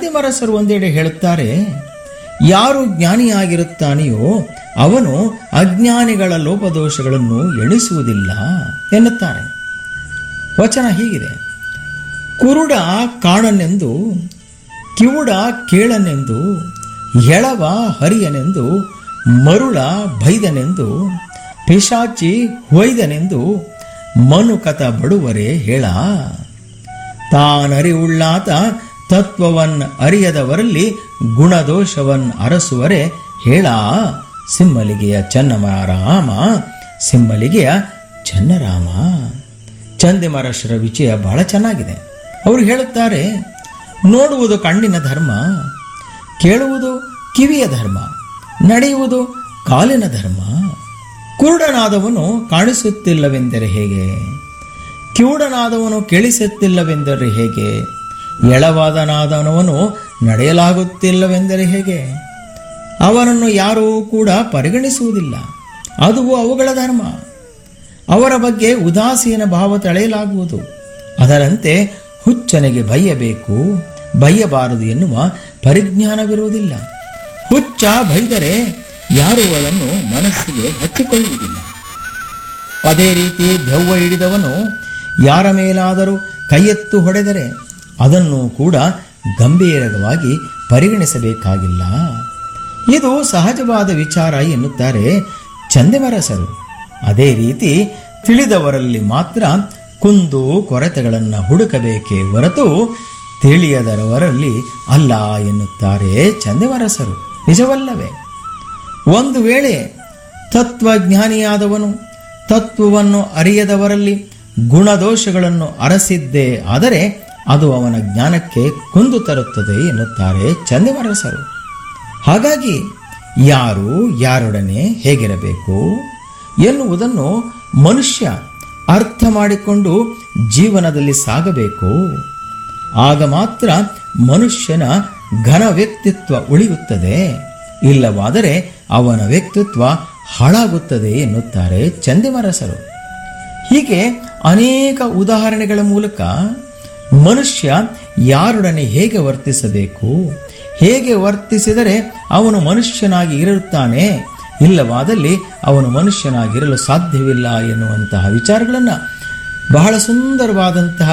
ಚಂದಿಮರಸರು ಒಂದೆಡೆ ಹೇಳುತ್ತಾರೆ ಯಾರು ಜ್ಞಾನಿಯಾಗಿರುತ್ತಾನೆಯೋ ಅವನು ಅಜ್ಞಾನಿಗಳ ಲೋಪದೋಷಗಳನ್ನು ಎಣಿಸುವುದಿಲ್ಲ ಎನ್ನುತ್ತಾರೆ ವಚನ ಹೀಗಿದೆ ಕುರುಡ ಕಾಣನೆಂದು ಕಿವುಡ ಕೇಳನೆಂದು ಎಳವ ಹರಿಯನೆಂದು ಮರುಳ ಬೈದನೆಂದು ಪಿಶಾಚಿ ಹೊಯ್ದನೆಂದು ಮನುಕತ ಬಡುವರೇ ಹೇಳ ತಾನರಿವುಳ್ಳಾತ ತತ್ವವನ್ ಅರಿಯದವರಲ್ಲಿ ಗುಣದೋಷವನ್ ಅರಸುವರೆ ಹೇಳ ಸಿಮ್ಮಲಿಗೆಯ ಚನ್ನಮರಾಮ ಸಿಮ್ಮಲಿಗೆಯ ಚನ್ನರಾಮ ಚಂದಿಮರಶರ ವಿಷಯ ಬಹಳ ಚೆನ್ನಾಗಿದೆ ಅವರು ಹೇಳುತ್ತಾರೆ ನೋಡುವುದು ಕಣ್ಣಿನ ಧರ್ಮ ಕೇಳುವುದು ಕಿವಿಯ ಧರ್ಮ ನಡೆಯುವುದು ಕಾಲಿನ ಧರ್ಮ ಕುರುಡನಾದವನು ಕಾಣಿಸುತ್ತಿಲ್ಲವೆಂದರೆ ಹೇಗೆ ಕಿವುಡನಾದವನು ಕೇಳಿಸುತ್ತಿಲ್ಲವೆಂದರೆ ಹೇಗೆ ಎಳವಾದನಾದವನು ನಡೆಯಲಾಗುತ್ತಿಲ್ಲವೆಂದರೆ ಹೇಗೆ ಅವನನ್ನು ಯಾರೂ ಕೂಡ ಪರಿಗಣಿಸುವುದಿಲ್ಲ ಅದು ಅವುಗಳ ಧರ್ಮ ಅವರ ಬಗ್ಗೆ ಉದಾಸೀನ ಭಾವ ತಳೆಯಲಾಗುವುದು ಅದರಂತೆ ಹುಚ್ಚನಿಗೆ ಬಯ್ಯಬೇಕು ಬಯ್ಯಬಾರದು ಎನ್ನುವ ಪರಿಜ್ಞಾನವಿರುವುದಿಲ್ಲ ಹುಚ್ಚ ಬೈದರೆ ಯಾರೂ ಅದನ್ನು ಮನಸ್ಸಿಗೆ ಹಚ್ಚಿಕೊಳ್ಳುವುದಿಲ್ಲ ಅದೇ ರೀತಿ ದೆವ್ವ ಹಿಡಿದವನು ಯಾರ ಮೇಲಾದರೂ ಕೈಯೆತ್ತು ಹೊಡೆದರೆ ಅದನ್ನು ಕೂಡ ಗಂಭೀರವಾಗಿ ಪರಿಗಣಿಸಬೇಕಾಗಿಲ್ಲ ಇದು ಸಹಜವಾದ ವಿಚಾರ ಎನ್ನುತ್ತಾರೆ ಚಂದಿಮರಸರು ಅದೇ ರೀತಿ ತಿಳಿದವರಲ್ಲಿ ಮಾತ್ರ ಕುಂದು ಕೊರತೆಗಳನ್ನು ಹುಡುಕಬೇಕೇ ಹೊರತು ತಿಳಿಯದವರಲ್ಲಿ ಅಲ್ಲ ಎನ್ನುತ್ತಾರೆ ಚಂದಿಮರಸರು ನಿಜವಲ್ಲವೇ ಒಂದು ವೇಳೆ ತತ್ವಜ್ಞಾನಿಯಾದವನು ತತ್ವವನ್ನು ಅರಿಯದವರಲ್ಲಿ ಗುಣದೋಷಗಳನ್ನು ಅರಸಿದ್ದೇ ಆದರೆ ಅದು ಅವನ ಜ್ಞಾನಕ್ಕೆ ಕುಂದು ತರುತ್ತದೆ ಎನ್ನುತ್ತಾರೆ ಚಂದಿಮರಸರು ಹಾಗಾಗಿ ಯಾರು ಯಾರೊಡನೆ ಹೇಗಿರಬೇಕು ಎನ್ನುವುದನ್ನು ಮನುಷ್ಯ ಅರ್ಥ ಮಾಡಿಕೊಂಡು ಜೀವನದಲ್ಲಿ ಸಾಗಬೇಕು ಆಗ ಮಾತ್ರ ಮನುಷ್ಯನ ಘನ ವ್ಯಕ್ತಿತ್ವ ಉಳಿಯುತ್ತದೆ ಇಲ್ಲವಾದರೆ ಅವನ ವ್ಯಕ್ತಿತ್ವ ಹಾಳಾಗುತ್ತದೆ ಎನ್ನುತ್ತಾರೆ ಚಂದಿಮರಸರು ಹೀಗೆ ಅನೇಕ ಉದಾಹರಣೆಗಳ ಮೂಲಕ ಮನುಷ್ಯ ಯಾರೊಡನೆ ಹೇಗೆ ವರ್ತಿಸಬೇಕು ಹೇಗೆ ವರ್ತಿಸಿದರೆ ಅವನು ಮನುಷ್ಯನಾಗಿ ಇರುತ್ತಾನೆ ಇಲ್ಲವಾದಲ್ಲಿ ಅವನು ಮನುಷ್ಯನಾಗಿರಲು ಸಾಧ್ಯವಿಲ್ಲ ಎನ್ನುವಂತಹ ವಿಚಾರಗಳನ್ನು ಬಹಳ ಸುಂದರವಾದಂತಹ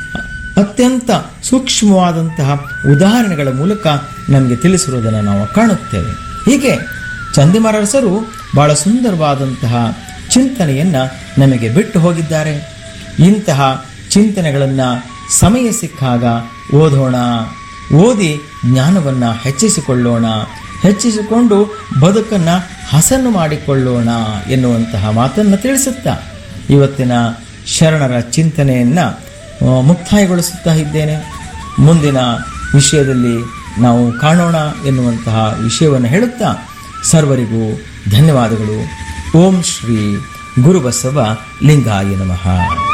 ಅತ್ಯಂತ ಸೂಕ್ಷ್ಮವಾದಂತಹ ಉದಾಹರಣೆಗಳ ಮೂಲಕ ನಮಗೆ ತಿಳಿಸಿರುವುದನ್ನು ನಾವು ಕಾಣುತ್ತೇವೆ ಹೀಗೆ ಚಂದಿಮರಸರು ಬಹಳ ಸುಂದರವಾದಂತಹ ಚಿಂತನೆಯನ್ನು ನಮಗೆ ಬಿಟ್ಟು ಹೋಗಿದ್ದಾರೆ ಇಂತಹ ಚಿಂತನೆಗಳನ್ನು ಸಮಯ ಸಿಕ್ಕಾಗ ಓದೋಣ ಓದಿ ಜ್ಞಾನವನ್ನು ಹೆಚ್ಚಿಸಿಕೊಳ್ಳೋಣ ಹೆಚ್ಚಿಸಿಕೊಂಡು ಬದುಕನ್ನು ಹಸನು ಮಾಡಿಕೊಳ್ಳೋಣ ಎನ್ನುವಂತಹ ಮಾತನ್ನು ತಿಳಿಸುತ್ತಾ ಇವತ್ತಿನ ಶರಣರ ಚಿಂತನೆಯನ್ನು ಆ, ಮುಕ್ತಾಯಗೊಳಿಸುತ್ತಾ ಇದ್ದೇನೆ ಮುಂದಿನ ವಿಷಯದಲ್ಲಿ ನಾವು ಕಾಣೋಣ ಎನ್ನುವಂತಹ ವಿಷಯವನ್ನು ಹೇಳುತ್ತಾ ಸರ್ವರಿಗೂ ಧನ್ಯವಾದಗಳು ಓಂ ಶ್ರೀ ಗುರುಬಸವ ಲಿಂಗಾಯ ನಮಃ